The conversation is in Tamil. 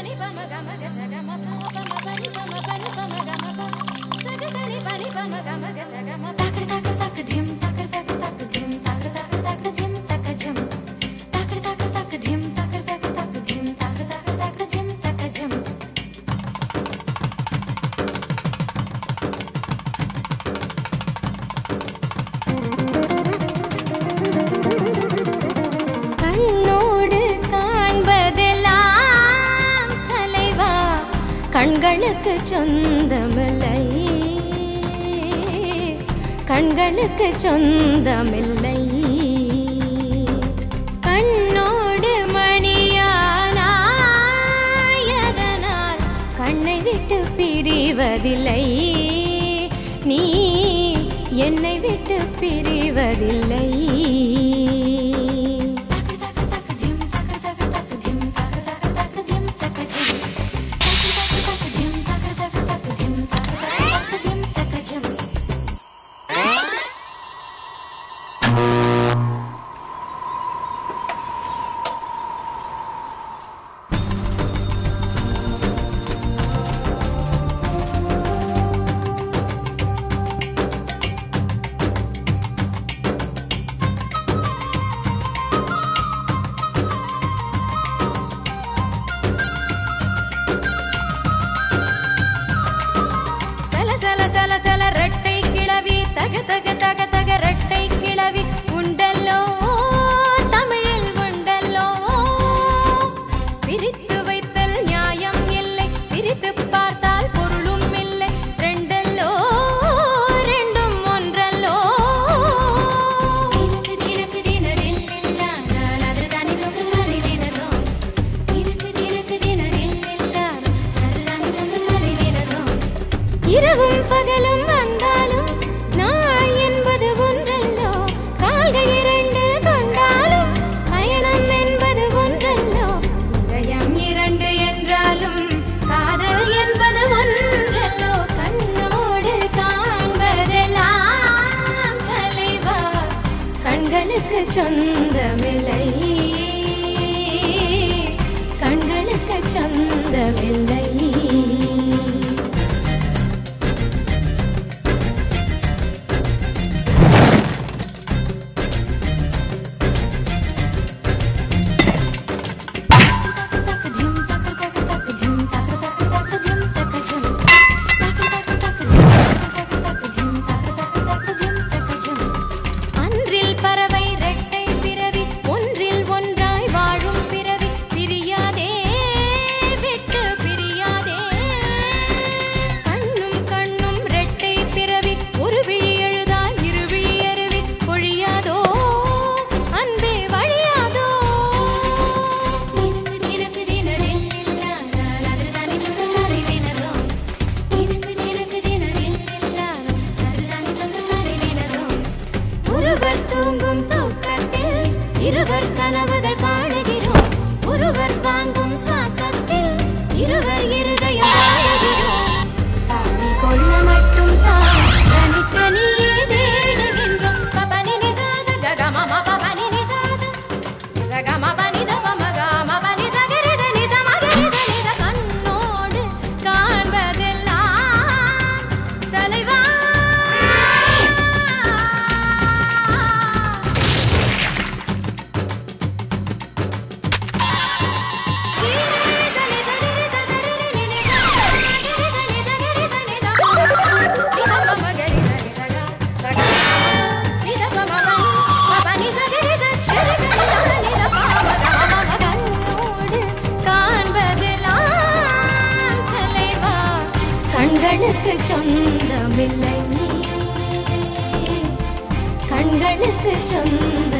கண்ணோடு காண்பதெல்லாம் தலைவா கண்களுக்கு சொந்தமில்லை கண்களுக்கு சொந்தமில்லை கண்ணோடு மணியானாயதனால் கண்ணை விட்டு பிரிவதில்லை நீ என்னை விட்டு பிரிவதில்லை சல சல சல சல ரெட்டை கிளவி தக தக தக தக ரெட்டை கிளவி உண்டல்லோ தமிழில் உண்டல்லோ பிரித்து வைத்தல் நியாயம் இல்லை பிரித்து பார்த்தால் பொருளும் இல்லை ரெண்டல்லோ ரெண்டும் ஒன்றல்லோ தினக்கு தினரில்லா நான் அதுதானே தொகுதி தினதோ தினக்கு தினக்கு தினரில்லா அதுதானே தொகுதி தினதோ இரவும் பகலும் வந்தாலும் நாள் என்பது ஒன்றல்லோ கால்கள் இரண்டு கொண்டாலும் பயணம் என்பது ஒன்றல்லோ இதயம் இரண்டு என்றாலும் காதல் என்பது ஒன்றல்லோ கண்ணோடு காண்பதெல்லாம் தலைவா கண்களுக்கு சொந்தமில்லை கண்களுக்கு சொந்தமில்லை அன்றில் பறவை ரெட்டை பிறவி ஒன்றில் ஒன்றாய் வாழும் பிறவி பிரியாதே விட்டு பிரியாதே கண்ணும் கண்ணும் ரெட்டை பிறவி ஒரு விழி எழுதால் இரு விழி அருவி பொழியாதோ அன்பே வழியாதோ தினக்கு தினரில்லா நான் அதுதானே தொகுதி தினதோ தினக்கு தினக்கு தினரில்லா அதுதானே தொகுதி தினதோ ஒருவர் தூங்கும் தூக்கத்தில் இருவர் கனவுகள் காணுகிறோம் ஒருவர் வாங்கும் சுவாசத்தில் இருவர் இருதயம் வாழுகிறோம் தாவி கொள்ள மட்டும் தான் தனித்தனியே தேடுகின்றோம் பபனி நிஜாத ககம பபனி நிஜாத சகம பனி தவ மகம பனி சகரித நித மகரித நித கண்ணோடு காண்பதெல்லாம் தலைவா கண்களுக்கு சொந்தமில்லை கண்களுக்கு சொந்த